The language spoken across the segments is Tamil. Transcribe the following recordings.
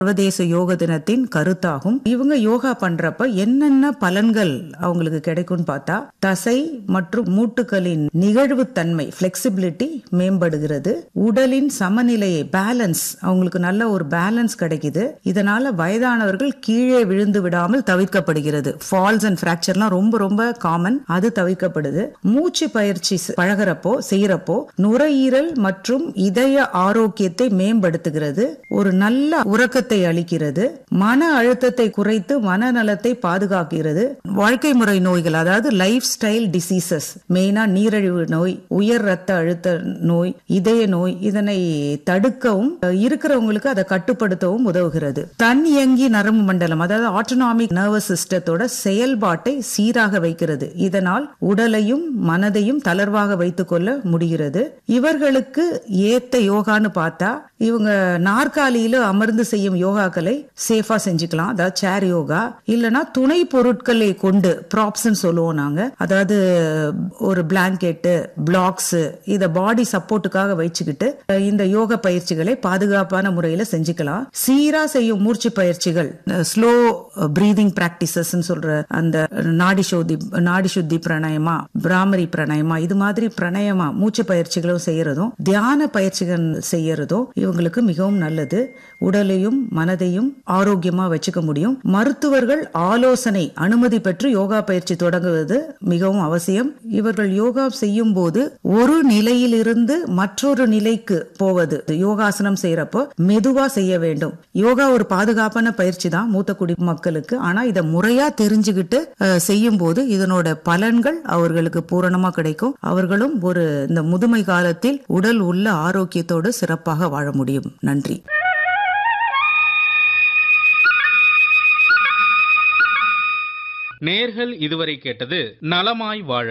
சர்வதேச யோக தினத்தின் கருத்தாகும் இவங்க யோகா பண்றப்ப என்னென்ன பலன்கள் அவங்களுக்கு கிடைக்கும்னு பார்த்தா தசை மற்றும் மூட்டுகளின் நிகழ்வு தன்மை பிளெக்சிபிலிட்டி மேம்படுகிறது உடலின் சமநிலையை பேலன்ஸ் அவங்களுக்கு நல்ல ஒரு பேலன்ஸ் கிடைக்குது இதனால வயதானவர்கள் கீழே விழுந்து விடாமல் தவிர்க்கப்படுகிறது ஃபால்ஸ் அண்ட் பிராக்சர்லாம் ரொம்ப ரொம்ப காமன் அது தவிர்க்கப்படுது மூச்சு பயிற்சி செ- பழகுறப்போ செய்யறப்போ நுரையீரல் மற்றும் இதய ஆரோக்கியத்தை மேம்படுத்துகிறது ஒரு நல்ல உறக்கத்தை அளிக்கிறது மன அழுத்தத்தை குறைத்து மனநலத்தை பாதுகாக்கிறது வாழ்க்கை முறை நோய்கள் அதாவது லைஃப் ஸ்டைல் டிசீசஸ் மெயினா நீரிழிவு நோய் உயர் ரத்த அழுத்த நோய் இதய நோய் இதனை தடுக்கவும் அஹ், இருக்கிறவங்களுக்கு அதை கட்டுப்படுத்தவும் உதவுகிறது தன் இயங்கி நரம்பு மண்டலம் அதாவது ஆட்டோனாமிக் நர்வஸ் சிஸ்டத்தோட செயல்பாட்டை சீராக வைக்கிறது இதனால் உடலையும் மனதையும் தளர்வாக வைத்துக்கொள்ள முடிகிறது இவர்களுக்கு ஏத்த யோகான்னு பார்த்தா இவங்க நாற்காலியில அமர்ந்து செய்யும் யோகாக்களை சேஃபா செஞ்சுக்கலாம் அதாவது சேர் யோகா இல்லனா துணை பொருட்களை கொண்டு ப்ராப்ஸ் சொல்லுவோம் நாங்க அதாவது ஒரு பிளாங்கெட்டு பிளாக்ஸ் இத பாடி சப்போர்ட்டுக்காக வச்சுக்கிட்டு அஹ், இந்த யோக பயிற்சிகளை பாதுகாப்பான முறையில செஞ்சுக்கலாம் சீரா செய்யும் மூச்சு பயிற்சிகள் ஸ்லோ பிரீதிங் பிராக்டிசஸ் சொல்ற அந்த நாடி சுத்தி நாடி சுத்தி பிராணாயமா பிராமரி பிராணாயமா இது மாதிரி பிராணாயமா மூச்சு பயிற்சிகளும் செய்யறதும் தியான பயிற்சிகள் செய்யறதும் இவங்களுக்கு மிகவும் நல்லது உடலையும் மனதையும் ஆரோக்கியமா வச்சுக்க முடியும் மருத்துவர்கள் ஆலோசனை அனுமதி பெற்று யோகா பயிற்சி தொடங்குவது மிகவும் அவசியம் இவர்கள் யோகா செய்யும் போது ஒரு நிலையிலிருந்து மற்றொரு நிலைக்கு போவது யோகாசனம் செய்யறப்போ மெதுவா செய்ய வேண்டும் யோகா ஒரு பாதுகாப்பான பயிற்சி தான் மூத்த குடிமக்களுக்கு ஆனா இதை முறையா தெரிஞ்சுக்கிட்டு அஹ், செய்யும் போது இதனோட பலன்கள் அவர்களுக்கு பூரணமா கிடைக்கும் அவர்களும் ஒரு இந்த முதுமை காலத்தில் உடல் உள்ள ஆரோக்கியத்தோடு சிறப்பாக வாழ முடியும் நன்றி நேர்கள் இதுவரை கேட்டது நலமாய் வாழ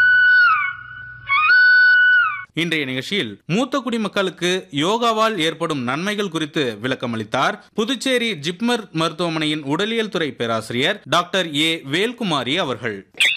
இன்றைய நிகழ்ச்சியில் மூத்த குடிமக்களுக்கு யோகாவால் ஏற்படும் நன்மைகள் குறித்து விளக்கமளித்தார் புதுச்சேரி ஜிப்மர் மருத்துவமனையின் உடலியல் துறை பேராசிரியர் டாக்டர் ஏ வேல்குமாரி அவர்கள்